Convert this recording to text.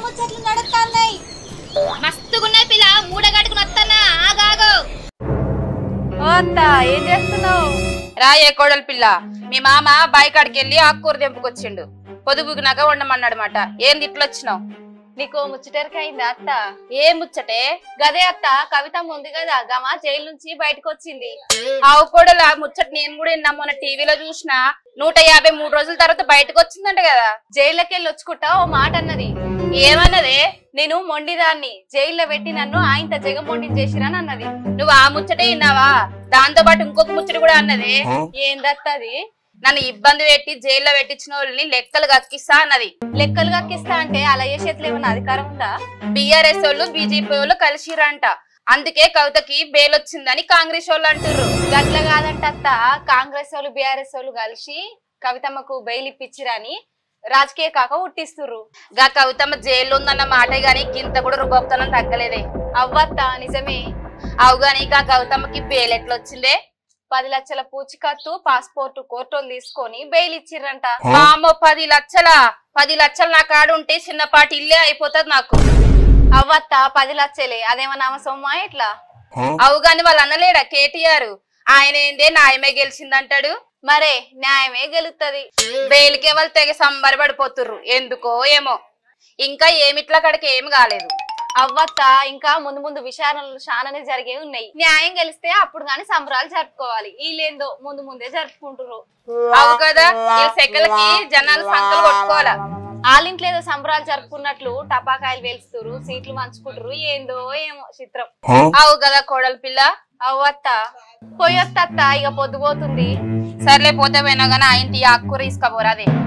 ముచ్చట్లు నడుస్తున్నాయి మస్తుగున్నాయి పిల్ల మూడగట్టుకుని వస్తానా ఆగాగు ఓ అత్త ఏం చేస్తున్నావు రాయే కోడలి పిల్ల మీ మామ బాయికాడికి వెళ్ళి ఆకుకూర తెంపుకొచ్చిండు పొదుపుకినాక వండమన్నాడనమాట ఏంది ఇట్లొచ్చినావు నీకు ముచ్చటరికి అయిందా అత్త ఏ ముచ్చటే గదే అత్త కవిత ఉంది కదా గమ జైలు నుంచి బయటకు వచ్చింది ఆవు కోడలు ఆ ముచ్చట నేను కూడా విన్నా మొన్న టీవీలో చూసిన నూట యాభై మూడు రోజుల తర్వాత బయటకు వచ్చిందంట కదా జైల్లోకి వెళ్ళి వచ్చుకుంటా ఓ మాట అన్నది ఏమన్నదే నేను మొండిదాన్ని జైల్లో పెట్టి నన్ను ఆయనతో జగమొండిని చేసిరని అన్నది నువ్వు ఆ ముచ్చటే విన్నావా దాంతో పాటు ఇంకొక ముచ్చట కూడా అన్నదే ఏందత్త అది నన్ను ఇబ్బంది పెట్టి జైల్లో పెట్టించిన వాళ్ళని లెక్కలు కక్కిస్తా అన్నది లెక్కలు కక్కిస్తా అంటే అలా చేసేట్లు ఏమన్నా అధికారం ఉందా బిఆర్ఎస్ వాళ్ళు బీజేపీ వాళ్ళు కలిసిరంట అందుకే కవితకి బెయిల్ వచ్చిందని కాంగ్రెస్ వాళ్ళు అంటుర్రు గట్ల కాదంట అత్త కాంగ్రెస్ వాళ్ళు బీఆర్ఎస్ వాళ్ళు కలిసి కవితమ్మకు బెయిల్ ఇప్పించిరని రాజకీయ కాక ఉట్టిస్తుర్రు గా కవితమ్మ జైల్లో ఉందన్న మాట గాని గింత కూడా రుగొప్పతనం తగ్గలేదే అవ్వత్త నిజమే అవు గాని గా కవితమ్మకి బెయిల్ ఎట్లా వచ్చిందే పది లక్షల పూచికత్తు పాస్పోర్ట్ కోర్టులు తీసుకొని బెయిల్ ఇచ్చిర్రంట మామో పది లక్షల పది లక్షలు నా కాడ ఉంటే చిన్నపాటి ఇల్లే అయిపోతుంది నాకు అవ్వత్త పది లక్షలే అదేమన్నా ఆమె సొమ్మా ఎట్లా అవు గాని వాళ్ళు అనలేడా కేటీఆర్ ఆయన ఏందే నాయమే గెలిచిందంటాడు మరే న్యాయమే గెలుస్తుంది బెయిల్కే వాళ్ళు తెగ సంబరపడిపోతుర్రు ఎందుకో ఏమో ఇంకా ఏమిట్లా కాడికి ఏమి కాలేదు అవ్వత్త ఇంకా ముందు ముందు విచారణలు చాలానే జరిగే ఉన్నాయి న్యాయం గెలిస్తే అప్పుడు గాని సంబరాలు జరుపుకోవాలి వీళ్ళేందో ముందు ముందే జరుపుకుంటున్నారు అవు కదా ఈ సెకలకి జనాలు సంకలు కొట్టుకోవాలా వాళ్ళింట్లో ఏదో సంబరాలు జరుపుకున్నట్లు టపాకాయలు వేలుస్తురు సీట్లు మంచుకుంటారు ఏందో ఏమో చిత్రం అవు కదా కోడలి పిల్ల అవ్వత్త పోయొత్త అత్త ఇక పొద్దుపోతుంది సర్లే పోతే పోయినా గానీ ఆ ఇంటి ఆకుకూర తీసుకపోరాదే